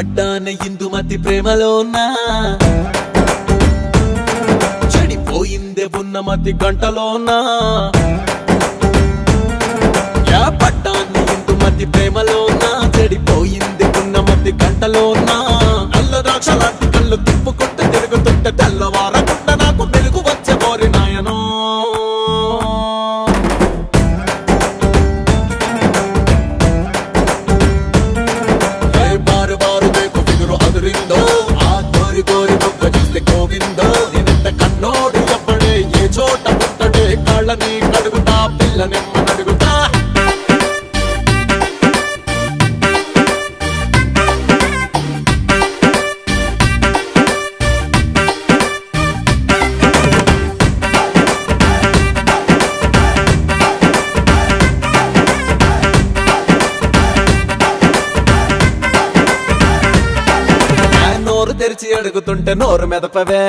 పడ్డాన ఇందుమతి ప్రేమలోనా చెడిపోయిందే ఉన్నమతి గంటలోనా యా పడ్డాన్ని ఇందుమతి ప్రేమలోనా చెడిపోయింది ఉన్నమతి గంటలోనా నల్ల ద్రాక్ష లాంటి కళ్ళు తిప్పుకుంటూ తిరుగుతుంటే తెల్లవారకుండా నాకు వెలుగు వచ్చే కోరి నాయనో ఏ బారు బారు వేకు ఫిగురు అదురిందో ఆ కోరి కోరి మొక్క చూస్తే గోవిందో నేనెంత కన్నోడు ఎప్పుడే ఏ చోట పుట్టడే కాళ్ళని కడుగుతా పిల్లనెమ్మ నడుగుతా ఆ నోరు తెరిచి అడుగుతుంటే నోరు మెదపవే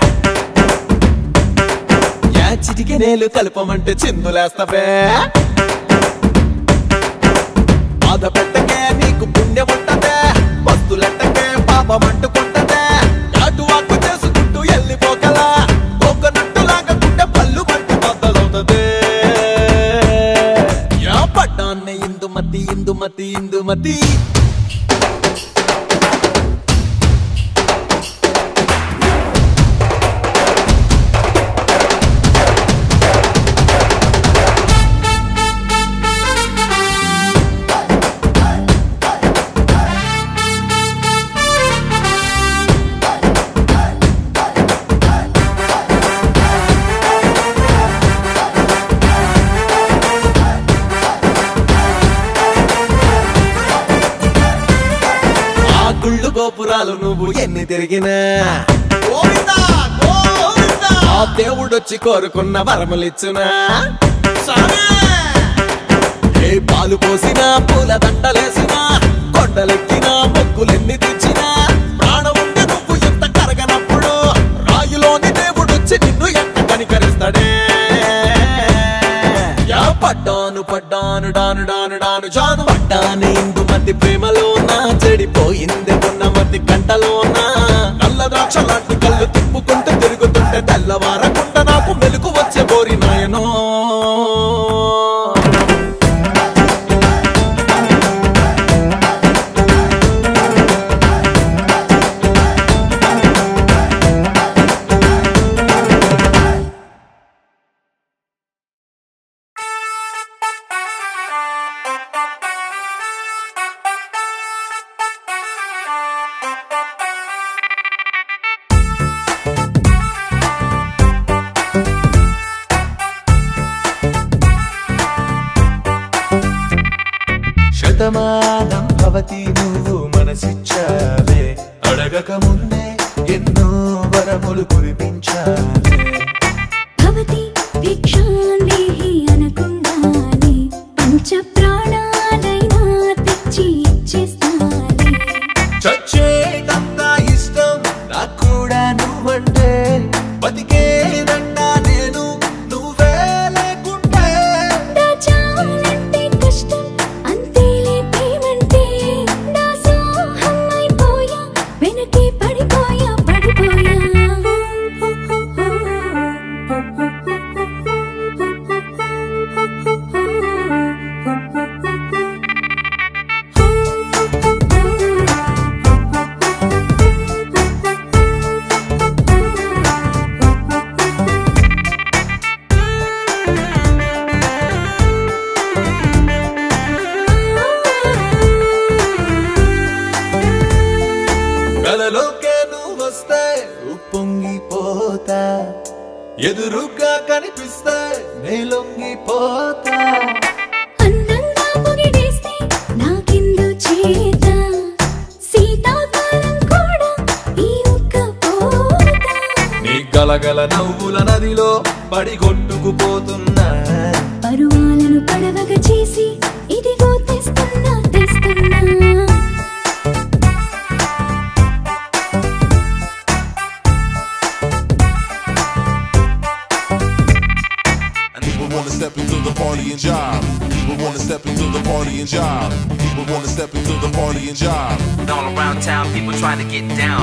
యా చిటికి నేలు కలపమంటే చిందులేస్తవే బాధ పెట్టకే నీకు పుణ్యం ఉంటదే వస్తులెట్టకే పాపం అంటుకుంటదే అటు వాకు చేసుకుంటూ వెళ్ళిపోగలా కోకనట్టు లాగకుంటే పళ్ళు పట్టి బద్దలవుతదే యా పడ్డాన్నే ఇందుమతి ఇందుమతి ఇందుమతి ఆ గుళ్ళు గోపురాలు నువ్వు ఎన్ని తిరిగినా ఆ దేవుడొచ్చి కోరుకున్న వరములిచ్చునా ఏ పాలు పోసినా పూల దండలేసినా కొండలెక్కినా మొక్కులెన్ని తెచ్చినా ప్రాణం ఉంటే నువ్వు ఎంత కరగనప్పుడు రాయులోని దేవుడొచ్చి నిన్ను ఎంత కనికరిస్తాడే యా పడ్డాను పడ్డాను డాను డాను డాను జాను పడ్డాను ఇందు మధ్య ప్రేమలోన చెడిపోయింది ఉన్న మధ్య కంటలోన నల్ల ద్రాక్ష లాంటి కళ్ళు తిప్పుకుంటూ తిరుగుతుంటే తెల్లవారకుండా నాకు మెలుగు వచ్చే బోరి నాయనో శతమానం భవతి నువ్వు మనసిచ్చావే అడగక ముందే ఎన్నో వరములు కురిపించావే భవతి భిక్షాందేహి అనకుండానే పంచ ప్రాణాలైనా తెచ్చి ఇచ్చేస్తానే చచ్చేటంత ఇష్టం నాకు కూడా నువ్వంటే బతికేదంట నేను నువ్వే లేకుంటే దాచాలంటే కష్టం అంతేలే ప్రేమంటే దాసోహం అయిపోయా వెనకే పడిపోయా పడిపోయా కలలోకే నువ్వు వస్తే ఉప్పొంగిపోతా ఎదురుగా కనిపిస్తే నే లొంగిపోతా అందంగా పొగిడేస్తే నాకిందు చేత శీతాకాలం కూడా ఈ ఒక్క పోత నీ గలగల నవ్వుల నదిలో పడి కొట్టుకుపోతున్నా పరువాలను పడవగా చేసి ఇదిగో తెస్తున్నా తెస్తున్నా And people wanna step into the party and job. People wanna step into the party and job. People wanna step into the party and job. And all around town, people trying to get down.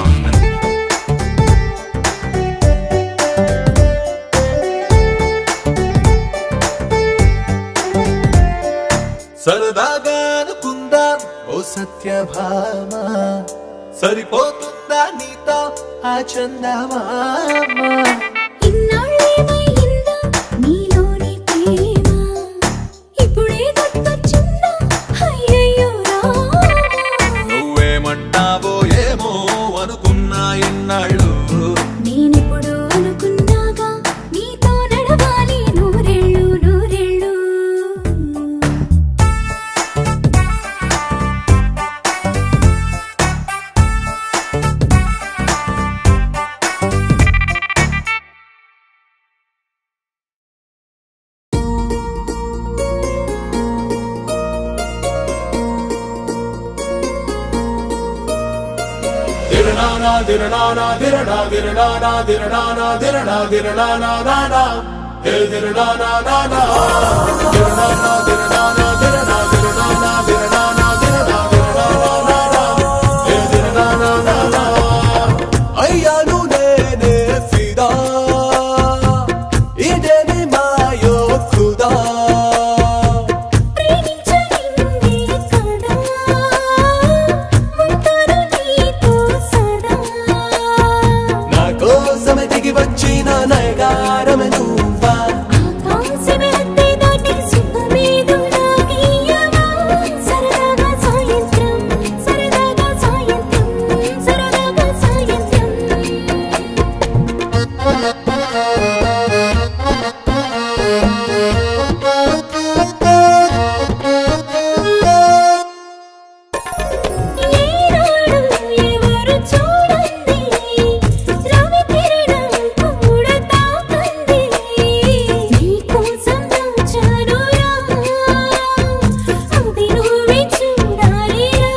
సరదాగా అనుకుందాం ఓ సత్యభామ సరిపోతుందా నీతో ఆ చందమామ ఇన్నాళ్ళేమైందా నీలోని ప్రేమ ఇప్పుడే గుర్తొచ్చిందా అయ్యయ్యో రామా నువ్వేమంటావో ఏమో అనుకున్నా ఎన్నాళ్ళు నేనిప్పుడు అనుకున్నాగా నీతో నడవాలి నూరెళ్ళు నూరెళ్ళు దిరణానా దిరణానా దిరణా దిరణానా దిరణానా దిరణా దిరణానా నానా హే దిరణానా నానా దిరణానా దిరణానా దిరణా దిరణానా దిరణానా దిరణా దిరణానా నానా హే దిరణానా నానా అయ్యాను నేనే ఫిదా ఇదేమి మాయో ఖుదా ప్రేమించనిందే కదా ఉంటాను నీతో సదా నా కోసమే దిగి వచ్చిన నయగారమే నువ్వా ఆకాశమే హద్దే దాటి సుఖమేదున్నా గీయగా సరదాగా సాయంత్రం సరదాగా సాయంత్రం సరదాగా సాయంత్రం ఈనాడు ఎవరు చూడండి రవి కిరణం కూడా తాకండి నీకోసం దాచానురా అది నువ్వే చూడాలిరా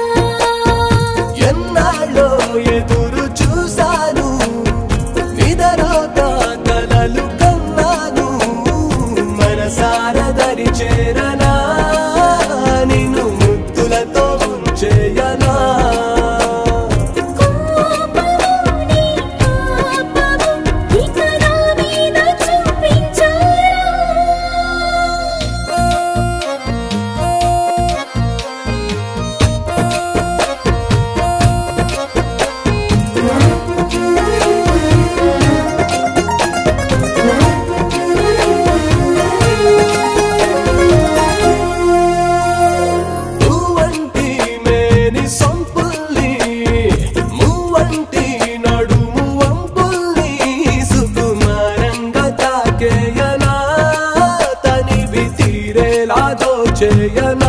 ఎన్నాళ్ళో ఎదురు చూశాను నిదరోక కలలు కన్నాను మనసార దరి చేరనా నిన్ను ముద్దులతో ఉంచేయనా కోపముని పాపము ఇక నా మీద చూపించారా నువ్వంటి మేని సొంపుల్ని నువ్వంటి నడుము వంపుల్ని సుకుమారంగా తాకేయనా తనివి తీరేలా దోచేయనా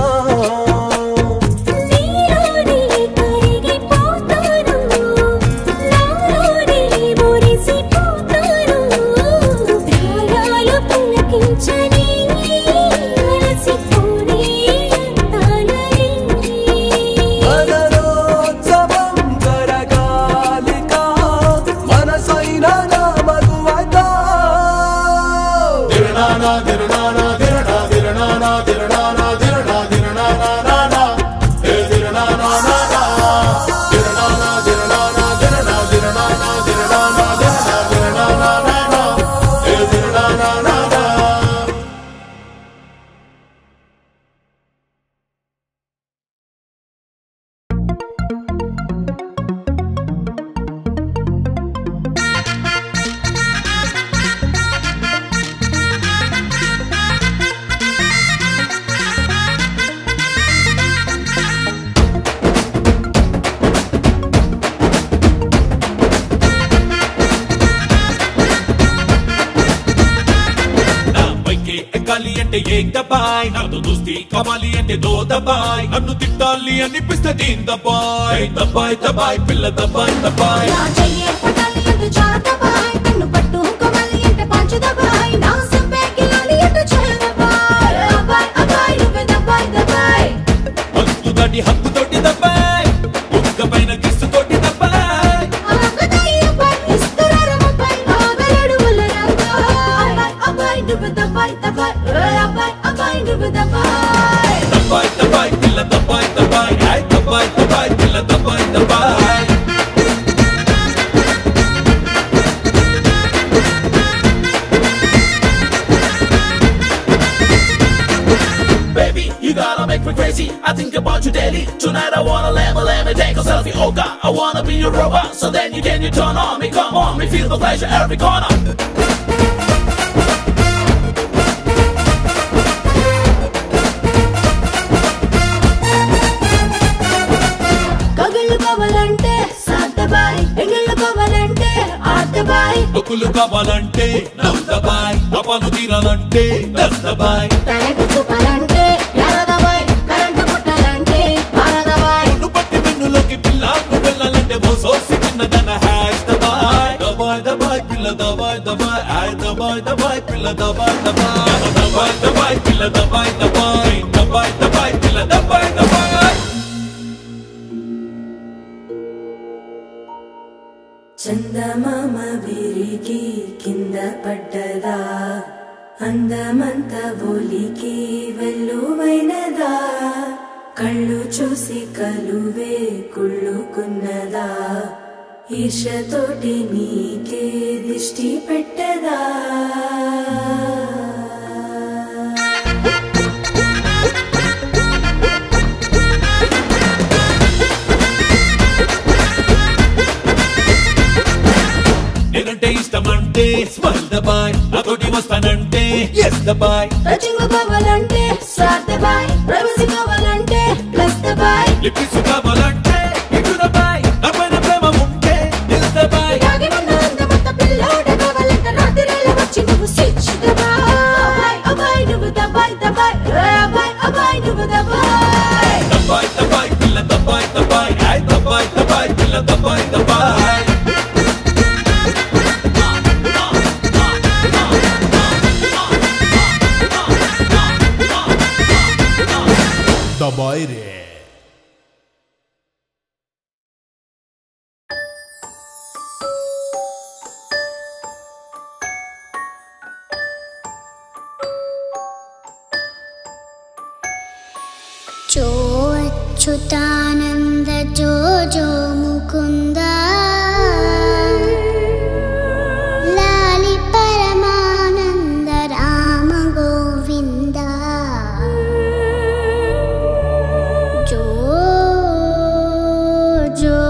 నీలోని కరిగిపోతాను నాలోని మురిసిపోతాను ప్రాయాలు పులకించని అలసిపోని అందాలని మనరోత్సవం జరగాలిక మనసైన నా మగువగా దిరణానా దిరణానా దిరణా దిరణానా దిరణానా దిరణా దిరణానా నానా హే దిరణానా నానా దిరణానా దిరణానా దిరణా దిరణానా దిరణానా దిరణా దిరణానా నానా హే దిరణానా నానా నా పైకి ఎక్కాలి అంటే ఏ దబాయ్ నాతో దోస్తి కావాలి అంటే దో దబాయ్ నన్ను తిట్టాలి అనిపిస్తే దీన్ దబాయ్ దబాయ్ దబాయ్ పిల్ల దబాయ్ దబాయ్ నా చెయ్యే పట్టాలి అంటే చాటబాయ్ కన్ను పట్టుకోవాలి అంటే పంచదబాయ్ నా సంపే గిలాలి అంటే చెల్లబాయ్ అబాయ్ అబాయ్ నువ్వే దబాయ్ దబాయ్ హక్కు తోటి హక్కు తోటి దబాయ్ ఒక్క పైన కిస్సు తోటి దబాయ్ ఆగదయ్య అబాయ్ ఇస్తురారు అబాయ్ ఆగలేడు వల్లరాబాయ్ అబాయ్ నువ్వే దబాయ్ దబాయ్ అబాయ్ అబాయ్ నువ్వే దబాయ్ దబాయ్ దబాయ్ పిల్ల దబాయ్ దబాయ్ ఐ దబాయ్ దబాయ్ పిల్ల Tonight I wanna let me, let me take a selfie. Oh God, I wanna be your robot. So then you can you turn on me, come on me, feel the pleasure every corner. కగుళ్ళు కావాలంటే సాద్దబాయ్ ఎంగిళ్ళు కావాలంటే ఆద్దబాయ్ బొక్కులు కావాలంటే నవ్వుతాబాయ్ తపలు తీరాలంటే దస్తాబాయ్ తనకు చూపాలంటే ఎరదబాయ్ current పుట్టాలంటే పారదబాయ్ నువ్వు పట్టి వెన్నులోకి పిల్ల నువ్వు వెళ్ళాలంటే ఓ సోసి చిన్నదన హ్యాష్ దబాయ్ దబాయ్ దబాయ్ పిల్ల దబాయ్ దబాయ్ ఆయ్ దబాయ్ దబాయ్ పిల్ల దబాయ్ దబాయ్ దబాయ్ దబాయ్ పిల్ల దబాయ్ దబాయ్ దబాయ్ దబాయ్ పిల్ల దబాయ్ దబాయ్ చందమామ విరిగి కింద పడ్డదా అందమంత ఒలికి వెల్లువైనదా కళ్ళు చూసి కలువే కుళ్ళుకున్నదా ఈర్షతోటి నీకే దిష్టి పెట్టదా నేనంటే ఇష్టమంటే స్మైల్ దబాయ్ నాతోటి వస్తానంటే ఎస్ దబాయ్ టచింగ్ కావాలంటే స్టార్ట్ దబాయ్ ప్రైవసీ కావాలంటే ప్లస్ దబాయ్ లిప్స్ కావాలంటే ఇటు దబాయ్ నా పైన ప్రేమ ఉంటే నిల్ దబాయ్ తాగి ఉన్న అందమంత పిల్లోడ కావాలంటే రాత్రిరేళ వచ్చి నువ్వు స్విచ్ దబాయ్ అబ్బాయ్ నువ్వు దబాయ్ దబాయ్ రే అబ్బాయ్ అబ్బాయ్ నువ్వు దబాయ్ దబాయ్ దబాయ్ పిల్ల దబాయ్ దబాయ్ ఆయ్ దబాయ్ దబాయ్ పిల్ల దబాయ్ దబాయ్ దబాయ్ రే जो अच्युतानन्द जो जो मुकुन्द लालि परमानन्द राम गोविन्द जो जो